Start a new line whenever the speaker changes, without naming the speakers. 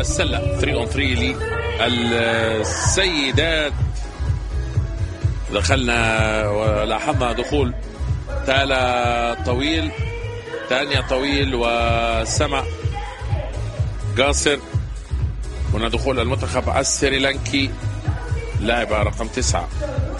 السله 3 اون 3 للسيدات دخلنا ولاحظنا دخول تالا طويل تانيا طويل وسما قاصر هنا دخول المنتخب السريلانكي لاعبة رقم تسعة